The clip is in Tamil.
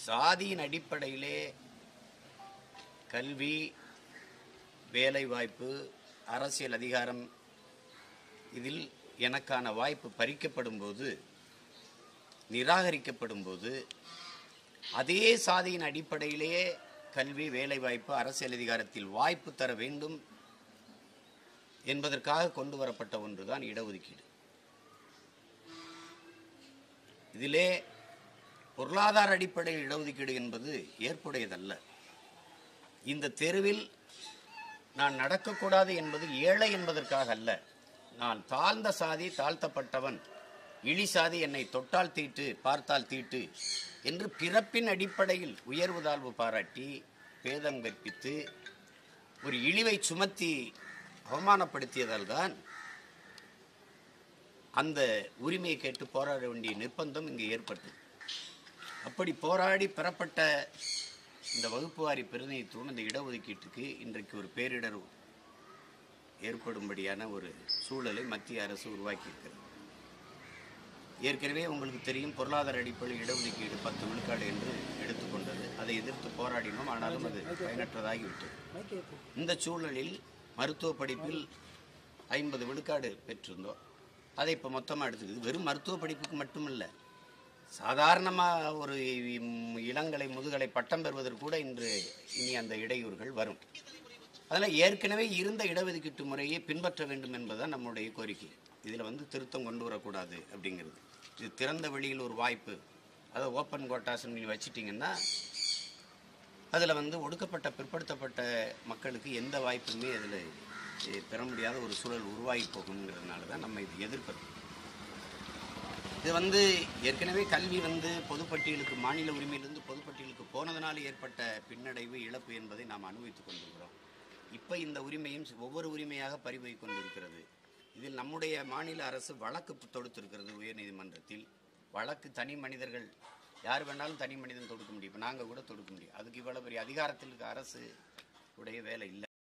சாதியின் அடிப்படையிலே கல்வி வேலைவாய்ப்பு அரசியல் அதிகாரம் இதில் எனக்கான வாய்ப்பு பறிக்கப்படும் போது நிராகரிக்கப்படும் போது அதே சாதியின் அடிப்படையிலேயே கல்வி வேலைவாய்ப்பு அரசியல் அதிகாரத்தில் வாய்ப்பு தர வேண்டும் என்பதற்காக கொண்டு வரப்பட்ட ஒன்றுதான் இடஒதுக்கீடு இதிலே பொருளாதார அடிப்படையில் இடஒதுக்கீடு என்பது ஏற்புடையதல்ல இந்த தெருவில் நான் நடக்கக்கூடாது என்பது ஏழை என்பதற்காக அல்ல நான் தாழ்ந்த சாதி தாழ்த்தப்பட்டவன் இழி சாதி என்னை தொட்டால் தீட்டு பார்த்தால் தீட்டு என்று பிறப்பின் அடிப்படையில் உயர்வு தாழ்வு பாராட்டி பேதம் கற்பித்து ஒரு இழிவை சுமத்தி அவமானப்படுத்தியதால் தான் அந்த உரிமையை கேட்டு போராட வேண்டிய நிர்பந்தம் இங்கு ஏற்பட்டது அப்படி போராடி பெறப்பட்ட இந்த வகுப்புவாரி பிரதிநிதித்துவம் இந்த இடஒதுக்கீட்டுக்கு இன்றைக்கு ஒரு பேரிடர் ஏற்படும்படியான ஒரு சூழலை மத்திய அரசு உருவாக்கியிருக்கிறது ஏற்கனவே உங்களுக்கு தெரியும் பொருளாதார அடிப்படையில் இடஒதுக்கீடு பத்து விழுக்காடு என்று எடுத்துக்கொண்டது அதை எதிர்த்து போராடினோம் ஆனாலும் அது பயனற்றதாகிவிட்டது இந்த சூழலில் மருத்துவ படிப்பில் ஐம்பது விழுக்காடு பெற்றிருந்தோம் அதை இப்போ மொத்தமாக எடுத்துக்குது வெறும் மருத்துவ படிப்புக்கு மட்டுமில்லை சாதாரணமாக ஒரு இம் இளங்கலை முதுகலை பட்டம் பெறுவதற்கு கூட இன்று இனி அந்த இடையூறுகள் வரும் அதில் ஏற்கனவே இருந்த இடஒதுக்கீட்டு முறையை பின்பற்ற வேண்டும் என்பதுதான் நம்முடைய கோரிக்கை இதில் வந்து திருத்தம் கொண்டு வரக்கூடாது அப்படிங்கிறது இது திறந்த வெளியில் ஒரு வாய்ப்பு அதை ஓப்பன் கோட்டாஸ்ன்னு நீ வச்சிட்டிங்கன்னா அதில் வந்து ஒடுக்கப்பட்ட பிற்படுத்தப்பட்ட மக்களுக்கு எந்த வாய்ப்புமே அதில் பெற முடியாத ஒரு சூழல் உருவாகி போகுங்கிறதுனால தான் நம்ம இது எதிர்ப்பது இது வந்து ஏற்கனவே கல்வி வந்து பொதுப்பட்டியலுக்கு மாநில உரிமையிலிருந்து பொதுப்பட்டியலுக்கு போனதனால் ஏற்பட்ட பின்னடைவு இழப்பு என்பதை நாம் அனுபவித்துக் கொண்டிருக்கிறோம் இப்போ இந்த உரிமையும் ஒவ்வொரு உரிமையாக பறிபோய் கொண்டிருக்கிறது இதில் நம்முடைய மாநில அரசு வழக்கு தொடுத்திருக்கிறது உயர்நீதிமன்றத்தில் வழக்கு தனி மனிதர்கள் யார் வேணாலும் தனி மனிதன் தொடுக்க முடியும் இப்போ நாங்கள் கூட தொடுக்க முடியும் அதுக்கு இவ்வளோ பெரிய அதிகாரத்தில் இருக்க அரசு உடைய வேலை இல்லை